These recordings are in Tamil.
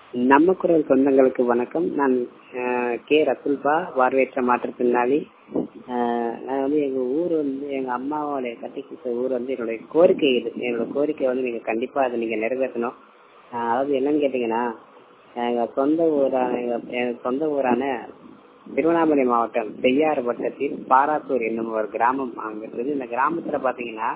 நம்ம குரல் சொந்தங்களுக்கு வணக்கம் நான் அஹ், கே ரத்துல்பா பார்வையற்ற மாற்றுத்திறனாளி அஹ், நான் வந்து எங்க ஊர் வந்து எங்க அம்மாவோட கட்டி கொடுத்த ஊர் வந்து என்னுடைய கோரிக்கை இது என்னோட கோரிக்கை வந்து நீங்க கண்டிப்பா அதை நீங்க நிறைவேற்றணும் அஹ், அதாவது என்னன்னு கேட்டீங்கன்னா எங்க சொந்த ஊரான எங்க எங்க சொந்த ஊரான திருவண்ணாமலை மாவட்டம் செய்யாறு வட்டத்தில் பாராத்தூர் என்னும் ஒரு கிராமம் அங்க இருக்குது இந்த கிராமத்துல பாத்தீங்கன்னா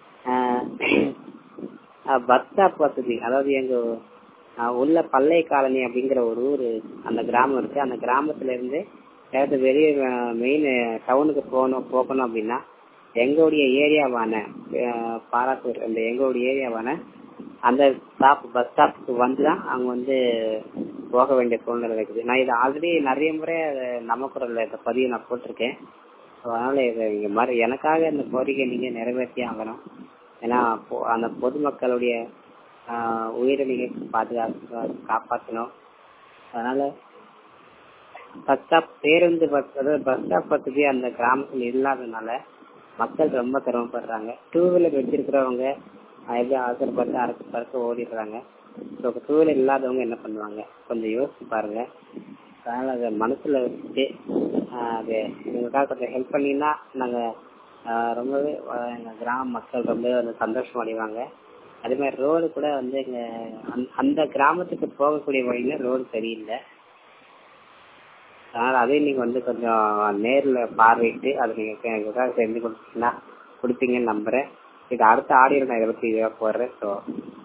பஸ் ஸ்டாப் வசதி அதாவது எங்க ஆஹ் உள்ள பல்லை காலனி அப்படிங்கிற ஒரு ஊரு அந்த கிராமம் இருக்கு அந்த கிராமத்துல இருந்து ஏதாவது வெளியே மெயின் டவுனுக்கு போகணும் போகணும் அப்படின்னா எங்களுடைய ஏரியாவான ஆஹ் பாராத்தூர் அந்த எங்களுடைய ஏரியாவான அந்த ஸ்டாப் பஸ் ஸ்டாப்புக்கு வந்து தான் அவங்க வந்து போக வேண்டிய சூழ்நிலை இருக்குது நான் இது ஆல்ரெடி நிறைய முறை அதை நம்ம குரல்ல இந்த பதிவு நான் போட்டிருக்கேன் So, அதனால இது இங்க மாதிரி எனக்காக இந்த கோரிக்கை நீங்க நிறைவேற்றி ஆகணும் ஏன்னா பொ- அந்த பொதுமக்களுடைய ஆஹ், உயிரை நீங்க பாதுகாக்க காப்பாற்றணும் அதனால பஸ் ஸ்டாப் பேருந்து பஸ் அதாவது பஸ் ஸ்டாப் வசதி அந்த கிராமத்துல இல்லாதனால மக்கள் ரொம்ப சிரமப்படுறாங்க டூ வீலர் வச்சிருக்கிறவங்க ஆஹ், எப்படி அவசரப்பட்டு அரசு பறக்க ஓடிடுறாங்க ஸோ டூ வீலர் இல்லாதவங்க என்ன பண்ணுவாங்க கொஞ்சம் யோசிச்சு பாருங்க அதனால அதை மனசுல வச்சுட்டு ஆஹ், அது உங்களுக்காக கொஞ்சம் ஹெல்ப் பண்ணீங்கன்னா நாங்க ஆஹ், ரொம்பவே ஆஹ், எங்க கிராம மக்கள் ரொம்பவே வந்து சந்தோஷம் அடைவாங்க அதே மாதிரி ரோடு கூட வந்து எங்க அந்த- அந்த கிராமத்துக்கு போகக்கூடிய வழியில ரோடு சரியில்லை அதனால அதையும் நீங்க வந்து கொஞ்சம் நேர்ல பார்வையிட்டு அதை நீங்க எங்களுக்காக செஞ்சு கொடுத்தீங்கன்னா கொடுப்பீங்கன்னு நம்புறேன் இது அடுத்த ஆடியோ நான் இதை பத்தி போடுறேன் ஸோ